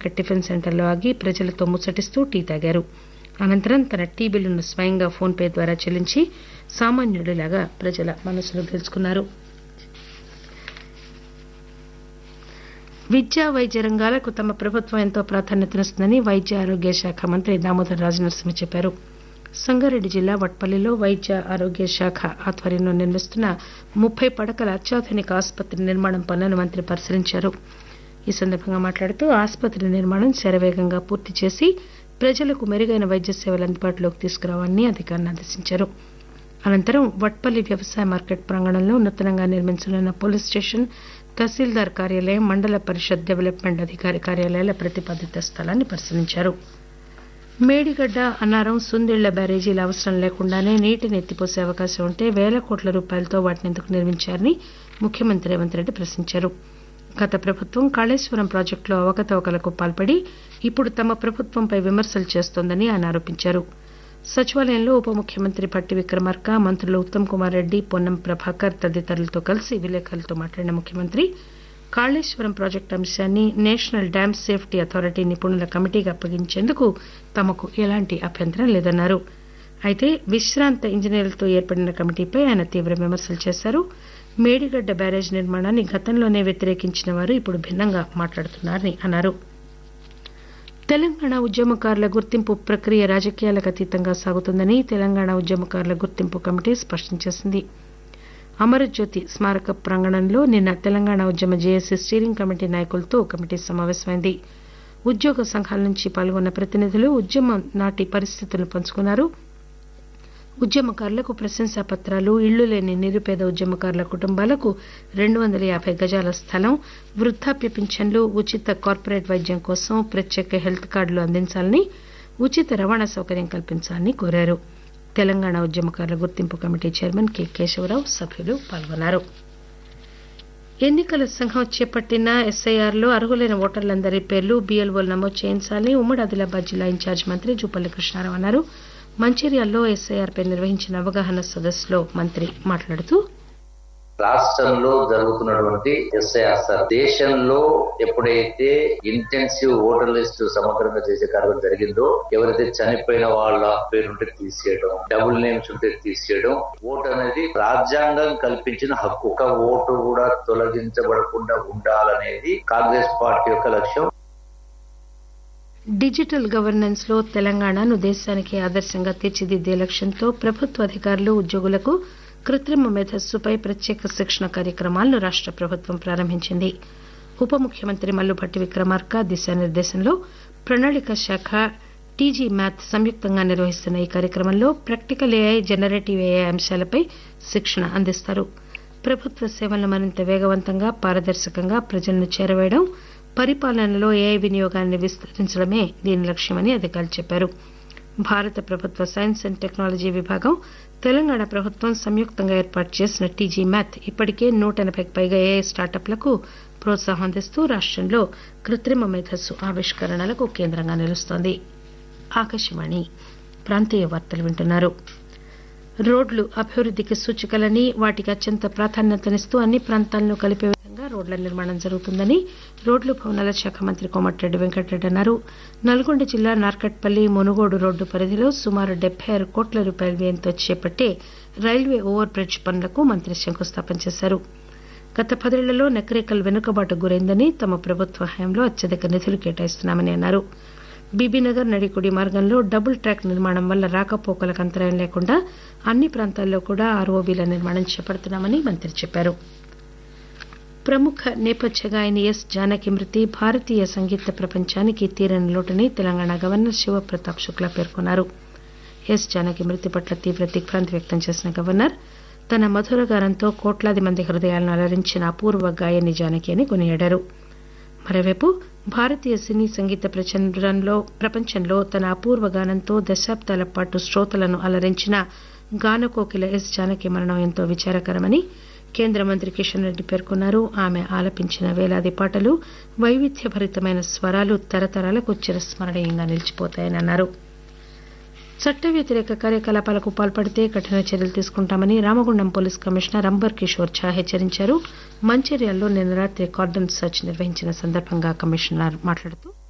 స్థానిక టిఫిన్ సెంటర్లో ఆగి ప్రజలతో ముచ్చటిస్తూ టీ తాగారు అనంతరం తన టీ బిల్లును స్వయంగా ఫోన్ పే ద్వారా చెల్లించి సామాన్యుడిలాగా ప్రజల మనసును గెలుచుకున్నారు విద్య వైద్య రంగాలకు తమ ప్రభుత్వం ఎంతో ప్రాధాన్యతనిస్తుందని వైద్య ఆరోగ్య శాఖ మంత్రి దామోదర్ రాజనరసింహ చెప్పారు సంగారెడ్డి జిల్లా వట్పల్లిలో వైద్య ఆరోగ్య శాఖ ఆధ్వర్యంలో నిర్మిస్తున్న ముప్పై పడకల అత్యాధునిక ఆసుపత్రి నిర్మాణం పనులను మంత్రి పరిశీలించారు ఈ సందర్భంగా మాట్లాడుతూ ఆసుపత్రి నిర్మాణం శరవేగంగా పూర్తి చేసి ప్రజలకు మెరుగైన వైద్య సేవలు అందుబాటులోకి తీసుకురావాలని అధికారులను ఆదేశించారు అనంతరం వట్పల్లి వ్యవసాయ మార్కెట్ ప్రాంగణంలో నూతనంగా నిర్మించనున్న పోలీస్ స్టేషన్ తహసీల్దార్ కార్యాలయం మండల పరిషత్ డెవలప్మెంట్ అధికారి కార్యాలయాల ప్రతిపాదిత స్థలాన్ని పరిశీలించారు మేడిగడ్డ అన్నారం సుందిళ్ల బ్యారేజీల అవసరం లేకుండానే నీటిని ఎత్తిపోసే అవకాశం ఉంటే వేల కోట్ల రూపాయలతో వాటిని ఎందుకు నిర్మించారని ముఖ్యమంత్రి రేవంత్ రెడ్డి ప్రశ్నించారు గత ప్రభుత్వం కాళేశ్వరం ప్రాజెక్టులో అవకతవకలకు పాల్పడి ఇప్పుడు తమ ప్రభుత్వంపై విమర్శలు చేస్తోందని ఆయన ఆరోపించారు సచివాలయంలో ఉప ముఖ్యమంత్రి భట్టి విక్రమార్క మంత్రులు ఉత్తమ్ కుమార్ రెడ్డి పొన్నం ప్రభాకర్ తదితరులతో కలిసి విలేకరులతో మాట్లాడిన ముఖ్యమంత్రి కాళేశ్వరం ప్రాజెక్టు అంశాన్ని నేషనల్ డ్యామ్ సేఫ్టీ అథారిటీ నిపుణుల కమిటీకి అప్పగించేందుకు తమకు ఎలాంటి అభ్యంతరం లేదన్నారు అయితే విశ్రాంత ఇంజనీర్లతో ఏర్పడిన కమిటీపై ఆయన తీవ్ర విమర్శలు చేశారు మేడిగడ్డ బ్యారేజ్ నిర్మాణాన్ని గతంలోనే వ్యతిరేకించిన వారు ఇప్పుడు భిన్నంగా మాట్లాడుతున్నారని అన్నారు తెలంగాణ ఉద్యమకారుల గుర్తింపు ప్రక్రియ రాజకీయాలకు అతీతంగా సాగుతుందని తెలంగాణ ఉద్యమకారుల గుర్తింపు కమిటీ స్పష్టం చేసింది అమరజ్యోతి స్మారక ప్రాంగణంలో నిన్న తెలంగాణ ఉద్యమ జేఏసీ స్టీరింగ్ కమిటీ నాయకులతో కమిటీ సమావేశమైంది ఉద్యోగ సంఘాల నుంచి పాల్గొన్న ప్రతినిధులు ఉద్యమం నాటి పరిస్థితులను పంచుకున్నారు ఉద్యమకారులకు ప్రశంసా పత్రాలు ఇళ్లు లేని నిరుపేద ఉద్యమకారుల కుటుంబాలకు రెండు వందల యాభై గజాల స్థలం వృద్ధాప్య పింఛన్లు ఉచిత కార్పొరేట్ వైద్యం కోసం ప్రత్యేక హెల్త్ కార్డులు అందించాలని ఉచిత రవాణా సౌకర్యం కల్పించాలని కోరారు తెలంగాణ ఉద్యమకారుల గుర్తింపు కమిటీ చైర్మన్ కె కేశవరావు సభ్యులు పాల్గొన్నారు ఎన్నికల సంఘం చేపట్టిన ఎస్ఐఆర్లో అర్హులైన ఓటర్లందరి పేర్లు బీఎల్ఓలు నమోదు చేయించాలని ఉమ్మడి ఆదిలాబాద్ జిల్లా ఇన్ఛార్జ్ మంత్రి జూపల్లి కృష్ణారావు అన్నారు మంచిర్యాలలో ఎస్ఐఆర్పై నిర్వహించిన అవగాహన సదస్సులో మంత్రి మాట్లాడుతూ రాష్ట్రంలో జరుగుతున్నటువంటి ఎస్ఐఆర్ సార్ దేశంలో ఎప్పుడైతే ఇంటెన్సివ్ ఓటర్ లిస్ట్ సమగ్రంగా చేసే కార్యక్రమం జరిగిందో ఎవరైతే చనిపోయిన వాళ్ళ పేరుంటే తీసేయడం డబుల్ నేమ్స్ ఉంటే తీసేయడం ఓటు అనేది రాజ్యాంగం కల్పించిన హక్కు ఒక ఓటు కూడా తొలగించబడకుండా ఉండాలనేది కాంగ్రెస్ పార్టీ యొక్క లక్ష్యం డిజిటల్ గవర్నెన్స్ లో తెలంగాణను దేశానికి ఆదర్శంగా తీర్చిదిద్దే లక్ష్యంతో ప్రభుత్వ అధికారులు ఉద్యోగులకు కృత్రిమ మేధస్సుపై ప్రత్యేక శిక్షణ కార్యక్రమాలను రాష్ట ప్రభుత్వం ప్రారంభించింది ఉప ముఖ్యమంత్రి మల్లుభట్టి విక్రమార్క దిశానిర్దేశంలో ప్రణాళిక శాఖ టీజీ మ్యాథ్ సంయుక్తంగా నిర్వహిస్తున్న ఈ కార్యక్రమంలో ప్రాక్టికల్ ఏఐ జనరేటివ్ ఏఐ అంశాలపై శిక్షణ అందిస్తారు ప్రభుత్వ సేవలను మరింత వేగవంతంగా పారదర్శకంగా ప్రజలను చేరవేయడం పరిపాలనలో ఏఐ వినియోగాన్ని విస్తరించడమే దీని లక్ష్యమని అధికారులు చెప్పారు భారత ప్రభుత్వ సైన్స్ అండ్ టెక్నాలజీ విభాగం తెలంగాణ ప్రభుత్వం సంయుక్తంగా ఏర్పాటు చేసిన టీజీ మ్యాథ్ ఇప్పటికే నూట ఎనబైకి పైగా ఏఐ స్టార్టప్లకు ప్రోత్సాహం అందిస్తూ రాష్టంలో కృత్రిమ మేధస్సు ఆవిష్కరణలకు కేంద్రంగా నిలుస్తోంది ఆకాశవాణి ప్రాంతీయ వార్తలు వింటున్నారు రోడ్లు అభివృద్దికి సూచికలని వాటికి అత్యంత ప్రాధాన్యతనిస్తూ అన్ని ప్రాంతాలను కలిపే విధంగా రోడ్ల నిర్మాణం జరుగుతుందని రోడ్లు భవనాల శాఖ మంత్రి కోమటిరెడ్డి వెంకటరెడ్డి అన్నారు నల్గొండ జిల్లా నార్కట్పల్లి మునుగోడు రోడ్డు పరిధిలో సుమారు డెబ్బై ఆరు కోట్ల రూపాయల వ్యయంతో చేపట్టే రైల్వే ఓవర్ బ్రిడ్జ్ పనులకు మంత్రి శంకుస్థాపన చేశారు గత పదేళ్లలో నకరేకల్ వెనుకబాటు గురైందని తమ ప్రభుత్వ హయాంలో అత్యధిక నిధులు కేటాయిస్తున్నామని అన్నారు బీబీనగర్ నడికుడి మార్గంలో డబుల్ ట్రాక్ నిర్మాణం వల్ల రాకపోకలకు అంతరాయం లేకుండా అన్ని ప్రాంతాల్లో కూడా ఆర్ఓబీల నిర్మాణం చేపడుతున్నామని మంత్రి చెప్పారు ప్రముఖ నేపథ్య గాయని ఎస్ జానకి మృతి భారతీయ సంగీత ప్రపంచానికి తీరని లోటని తెలంగాణ గవర్నర్ శివప్రతాప్ శుక్లా పేర్కొన్నారు ఎస్ జానకి మృతి పట్ల తీవ్ర దిగ్భ్రాంతి వ్యక్తం చేసిన గవర్నర్ తన మధుర గానంతో కోట్లాది మంది హృదయాలను అలరించిన అపూర్వ గాయని జానకి అని కొనియాడారు మరోవైపు భారతీయ సినీ సంగీత ప్రచండంలో ప్రపంచంలో తన అపూర్వ గానంతో దశాబ్దాల పాటు శ్రోతలను అలరించిన గానకోకిల ఎస్ జానకి మరణం ఎంతో విచారకరమని కేంద్ర మంత్రి కిషన్ రెడ్డి పేర్కొన్నారు ఆమె ఆలపించిన వేలాది పాటలు వైవిధ్యభరితమైన స్వరాలు తరతరాలకు చిరస్మరణీయంగా నిలిచిపోతాయని అన్నారు చట్ట వ్యతిరేక కార్యకలాపాలకు పాల్పడితే కఠిన చర్యలు తీసుకుంటామని రామగుండం పోలీస్ కమిషనర్ అంబర్ కిషోర్ ఝా హెచ్చరించారు మంచిర్యాలలో నిన్న రాత్రి కార్డన్ సర్చ్ నిర్వహించిన సందర్భంగా కమిషనర్ మాట్లాడుతూ